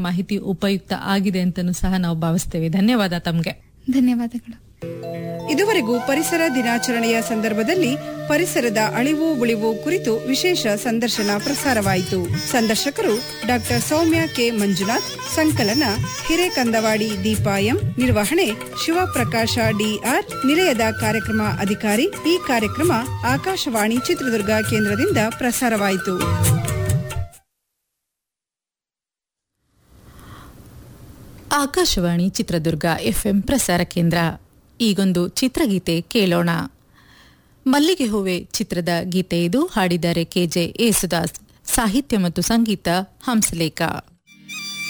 ಮಾಹಿತಿ ಉಪಯುಕ್ತ ಆಗಿದೆ ಅಂತಲೂ ಸಹ ನಾವು ಭಾವಿಸ್ತೇವೆ ಧನ್ಯವಾದ ತಮ್ಗೆ ಧನ್ಯವಾದಗಳು ಇದುವರೆಗೂ ಪರಿಸರ ದಿನಾಚರಣೆಯ ಸಂದರ್ಭದಲ್ಲಿ ಪರಿಸರದ ಅಳಿವು ಉಳಿವು ಕುರಿತು ವಿಶೇಷ ಸಂದರ್ಶನ ಪ್ರಸಾರವಾಯಿತು ಸಂದರ್ಶಕರು ಡಾಕ್ಟರ್ ಸೌಮ್ಯ ಕೆ ಮಂಜುನಾಥ್ ಸಂಕಲನ ಹಿರೇಕಂದವಾಡಿ ದೀಪಾ ಎಂ ನಿರ್ವಹಣೆ ಶಿವಪ್ರಕಾಶ ಡಿಆರ್ ನಿಲಯದ ಕಾರ್ಯಕ್ರಮ ಅಧಿಕಾರಿ ಈ ಕಾರ್ಯಕ್ರಮ ಆಕಾಶವಾಣಿ ಚಿತ್ರದುರ್ಗ ಕೇಂದ್ರದಿಂದ ಪ್ರಸಾರವಾಯಿತು ಆಕಾಶವಾಣಿ ಚಿತ್ರದುರ್ಗ ಎಫ್ಎಂ ಪ್ರಸಾರ ಕೇಂದ್ರ ಈಗೊಂದು ಚಿತ್ರಗೀತೆ ಕೇಳೋಣ ಮಲ್ಲಿಗೆ ಹೂವೆ ಚಿತ್ರದ ಗೀತೆ ಇದು ಹಾಡಿದ್ದಾರೆ ಕೆಜೆ ಯೇಸುದಾಸ್ ಸಾಹಿತ್ಯ ಮತ್ತು ಸಂಗೀತ ಹಂಸಲೇಖ